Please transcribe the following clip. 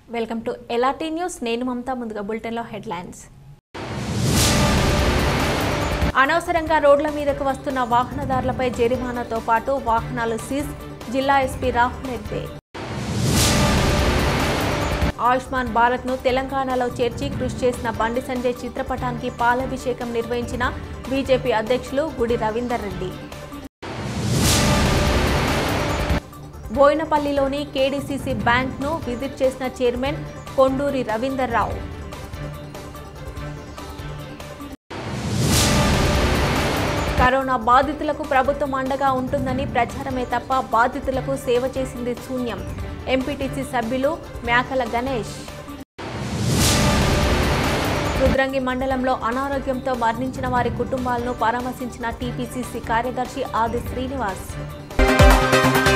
welcome to ఎలాటీ news నేను మమతా ముందుగా బులెటిన్లో హెడ్లైన్స్ అనవసరంగా రోడ్ల మీదకు వస్తున్న వాహనదారులపై జరిమానాతో పాటు వాహనాలు సీజ్ జిల్లా ఎస్పీ రాహుల్ రెడ్డి ఆయుష్మాన్ భారత్ను తెలంగాణలో చేర్చి కృషి చేసిన బండి సంజయ్ చిత్రపటానికి పాలాభిషేకం నిర్వహించిన బీజేపీ అధ్యక్షులు గుడి రవీందర్ రెడ్డి బోయినపల్లిలోని కేడీసీసీ బ్యాంక్ను విజిట్ చేసిన చైర్మన్ కొండూరి రవీందర్ రావు కరోనా బాధితులకు ప్రభుత్వం అండగా ఉంటుందని ప్రచారమే తప్ప బాధితులకు సేవ చేసింది శూన్యం ఎంపీటీసీ సభ్యులు మేకల గణేష్ రుద్రంగి మండలంలో అనారోగ్యంతో మరణించిన వారి కుటుంబాలను పరామర్శించిన టీపీసీసీ కార్యదర్శి ఆది శ్రీనివాస్